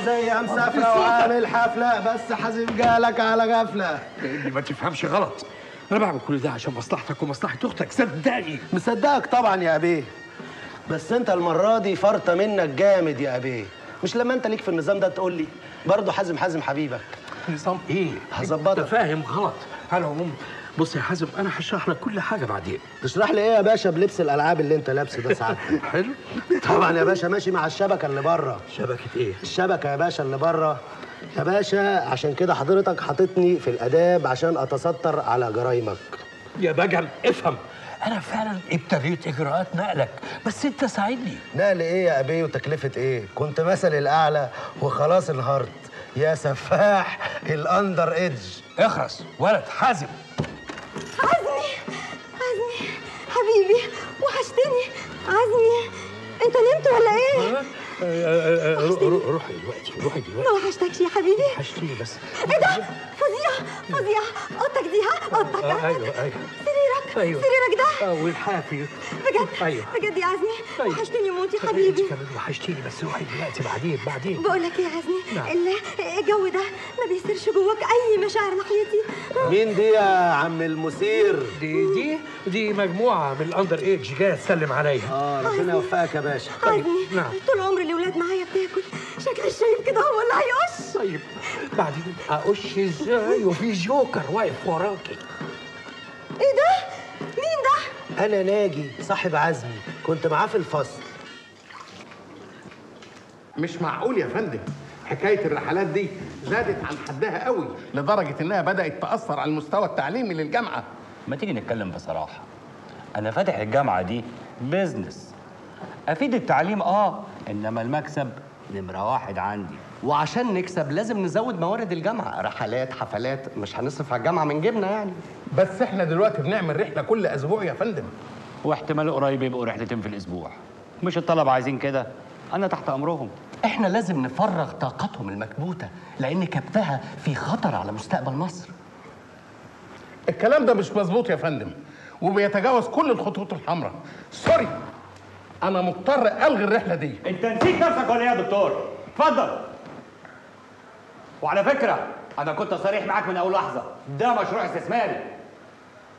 زي مسافرة وعامل حفلة بس حازم جالك على غفلة اللي ما تفهمش غلط انا بعمل كل ده عشان مصلحتك ومصلحه اختك صدقني مصدقك طبعا يا أبيه بس أنت المرة دي فرطة منك جامد يا أبيه مش لما أنت ليك في النظام ده تقول لي برضه حازم حازم حبيبك نظام ايه هظبطك. انت فاهم غلط على العموم بص يا حازم انا هشرح لك كل حاجه بعدين تشرح لي ايه يا باشا بلبس الالعاب اللي انت لابسه ده ساعات حلو طبعا يا باشا ماشي مع الشبكه اللي بره شبكه ايه الشبكه يا باشا اللي بره يا باشا عشان كده حضرتك حاططني في الاداب عشان اتستر على جرايمك يا بجل افهم انا فعلا ابتديت اجراءات نقلك بس انت ساعدني نقل ايه يا ابي وتكلفه ايه كنت مثل الاعلى وخلاص انهارت يا سفاح الاندر ايدج اخرس ولد حازم عزمي عزمي حبيبي وحشتني عزمي انت نمت ولا ايه؟ روحي دلوقتي روحي دلوقتي ما وحشتكش يا حبيبي وحشتني بس ايه ده؟ فظيع فظيع اوضتك دي ها؟ اوضتك آه، ده؟ ايوه ايوه سريرك ايوه سريرك ده؟ آه، والحافي بجد ايوه بجد يا عزمي أيوة. وحشتني موت يا انت حبيبي كمان وحشتيني بس روحي دلوقتي بعدين بعدين بقول لك ايه يا عزمي نعم. ال- الجو ده ما بيصيرش جواك اي مشاعر ناحيتي مين دي يا عم المثير دي دي دي مجموعه من الاندر ايدج جايه تسلم عليا اه ربنا يوفقك يا باشا عزمي نعم. طول عمري الاولاد معايا بتاكل شكل الشايب كده هو اللي هيقش طيب بعدين اقش ازاي وفي جوكر واقف وراكي ايه ده؟ مين ده؟ انا ناجي صاحب عزمي كنت معاه في الفصل مش معقول يا فندم حكاية الرحلات دي زادت عن حدها قوي لدرجة إنها بدأت تأثر على المستوى التعليمي للجامعة ما تيجي نتكلم بصراحة أنا فاتح الجامعة دي بيزنس أفيد التعليم آه إنما المكسب نمرة واحد عندي وعشان نكسب لازم نزود موارد الجامعه رحلات حفلات مش هنصرف على الجامعه من جيبنا يعني بس إحنا دلوقتي بنعمل رحلة كل أسبوع يا فندم واحتمال قريب يبقوا رحلتين في الأسبوع مش الطلبة عايزين كده أنا تحت أمرهم احنا لازم نفرغ طاقتهم المكبوته لان كبتها في خطر على مستقبل مصر الكلام ده مش مظبوط يا فندم وبيتجاوز كل الخطوط الحمراء سوري أنا مضطر ألغي الرحلة دي أنت نسيت نفسك ولا إيه يا دكتور؟ اتفضل وعلى فكرة أنا كنت صريح معاك من أول لحظة ده مشروع استثماري